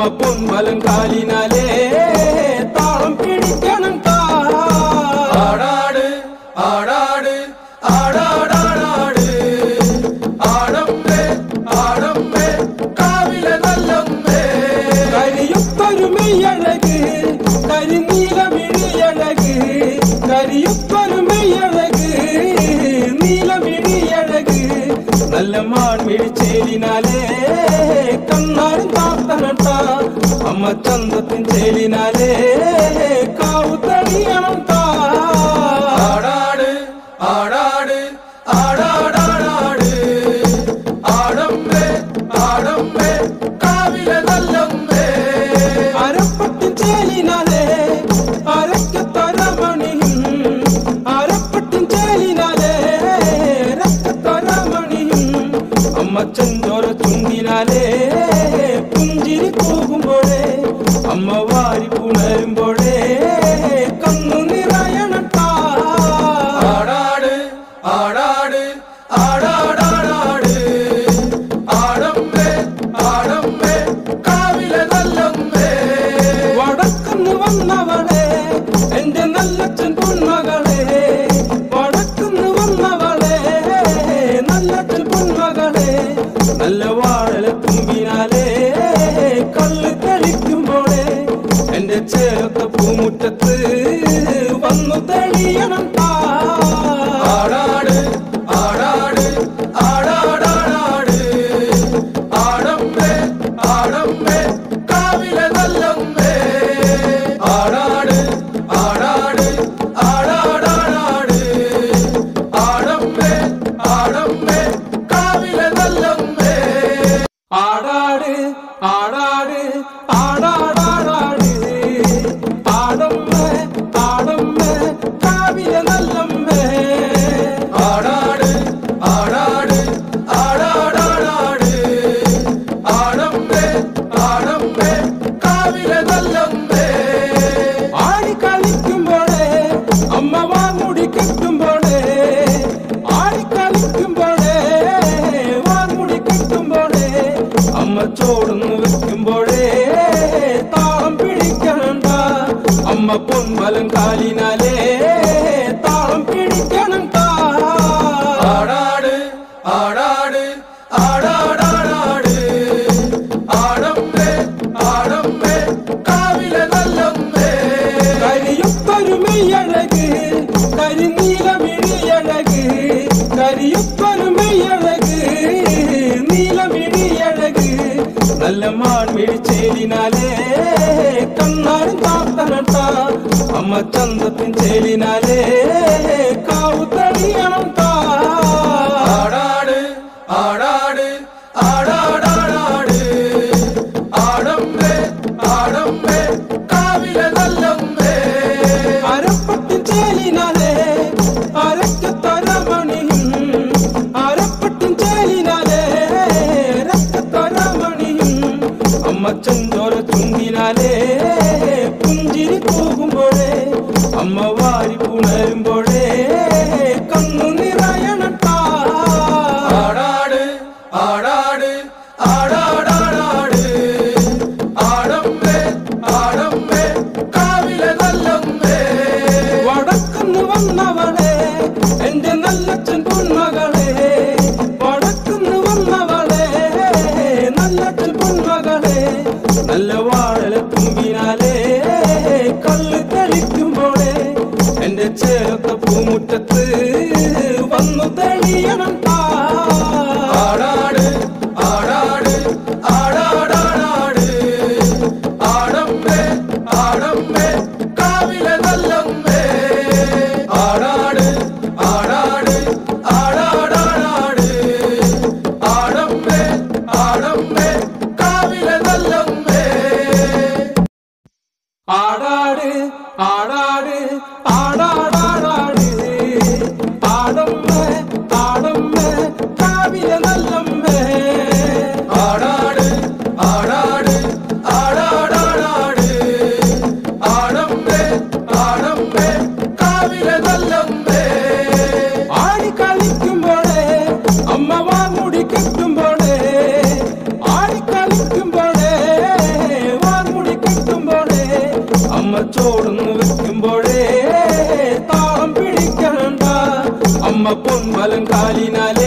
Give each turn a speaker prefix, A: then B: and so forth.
A: പൊൻവലം കാലിനാലേ താളം പിടിക്കണം താ
B: ആടാട് ആടാട് ആടാടാടാട് ആടമ്മേ ആടമ്മേ കാവിലെ നല്ലമ്മേ
A: കരിയുത്തൊരുമയഴക് കരിനീലമിഴിയഴക് കരിയുത്തൊരുമയഴക് നീലമിഴിയഴക് നല്ല മാൺമിഴിച്ചേലിനാലേ കണ്ണാരും താത്തനട്ട അമ്മ ചന്തത്തിൻ ചേലിനാലേ കാവു തണിയണം താ
B: ആടാട് ആടാട് ആടാടാടാട് ആടമ്മേ ആടമ്മേ കാവിലെ നല്ലമ്മേ
A: അരപ്പട്ടിൻ ചേലിനാലേ അരക്കത്തരമണിയും അരപ്പട്ടിൻ ചേലിനാലേ രക്കത്തരമണിയും അമ്മ ചെന്തോര ചുണ്ടിനാലേ പുഞ്ചിരി പോകുമ്പോഴേ അമ്മ വാരി പുണരുമ്പോഴേ കണ്ണു നിറയണട്ടാ
B: ആടാട് ആടാട് ആടാടാടാട് ആടമ്മേ ആടമ്മേ കാവിലെ നല്ലമ്മേ
A: വടക്കുന്ന് വന്നവളെ എന്റെ നല്ലച്ഛൻ പൊന്മകളെ വടക്കുന്ന് വന്നവളെ നല്ലച്ഛൻ പൊന്മകളെ നല്ല വാഴല തുമ്പിനാലേ കള്ള് തെളിക്കുമ്പോഴേ എന്റെ ചേർത്ത പൂമുറ്റത്ത് വന്നു തെളിയണം താ
B: ആടാട് ആടാട് ആടാടാടാട് ആടമ്മേ ആടമ്മേ കാവിലെ നല്ലമ്മേ ആടാട് ആടാട് ആടാടാടാട് ആടമ്മേ ആടമ്മേ കാവിലെ നല്ലമ്മേ
A: ആടാട് ആടാട് ആടാടാടാട് ആടമ്മേ ആടമ്മേ കാവിലെ നല്ലമ്മേ
B: ആടാട് ആടാട് ആടാടാടാട് ആടമ്മേ ആടമ്മേ കാവിലെ നല്ലമ്മേ
A: ആടി കളിക്കുമ്പോഴേ അമ്മ വാങ്ങുടി കെട്ടുമ്പോഴേ ആടി കളിക്കുമ്പോഴേ വാങ്ങുടി കെട്ടുമ്പോഴേ അമ്മ ചോടുന്നു വെക്കുമ്പോഴേ താളം പിടിക്കണ്ട അമ്മ പൊൻവലം കാലിനാലേ താളം പിടിക്കണം താ
B: ആടാട് ആടാട് ആടാടാടാട് ആടമ്മേ ആടമ്മേ കാവിലെ നല്ലമ്മേ
A: കരിയുത്തൊരുമയഴക് കരിനീലമിഴിയഴക് കരിയുത്തൊരുമയഴക് നീലമിഴിയഴക് നല്ല മാൺമിഴിച്ചേലിനാലേ കണ്ണാരും താത്തനട്ട അമ്മ ചന്തത്തിൻ ചേലിനാലേ കാവു തണിയണം താ
B: ആടാട് ആടാട് ആടാടാടാട് ആടമ്മേ ആടമ്മേ കാവിലെ നല്ലമ്മേ
A: അരപ്പട്ടിൻ ചേലിനാലേ അരക്കത്തരമണിയും അരപ്പട്ടിൻ ചേലിനാലേ രക്കത്തരമണിയും അമ്മ ചെന്തോര ചുണ്ടിനാലേ പുഞ്ചിരി പോകുമ്പോഴേ അമ്മ വാരി പുണരുമ്പോഴേ കണ്ണു നിറയണട്ടാ
B: ആടാട് ആടാട് ആടാടാടാട് ആടമ്മേ ആടമ്മേ കാവിലെ നല്ലമ്മേ
A: വടക്കുന്ന് വന്നവളെ എന്റെ നല്ലച്ഛൻ പൊന്മകളെ വടക്കുന്ന് വന്നവളെ നല്ലച്ഛൻ പൊന്മകളെ നല്ല വാഴല തുമ്പിനാലേ കള്ള് തെളിക്കുമ്പോഴേ എന്റെ ചേർത്ത പൂമുറ്റത്ത് വന്നു തെളിയണം താ
B: ആടാട് ആടാട് ആടാടാടാട് ആടമ്മേ ആടമ്മേ കാവിലെ നല്ലമ്മേ ആടാട് ആടാട് ആടാടാടാട് ആടമ്മേ ആടമ്മേ കാവിലെ നല്ലമ്മേ
A: ആടാട് ആടാട് ആടാടാടാട് ആടമ്മേ ആടമ്മേ കാവിലെ നല്ലമ്മേ ചോടുന്നു വെക്കുമ്പോഴേ താളം പിടിക്കണ്ട അമ്മ പൊൻവലം കാലിനാൽ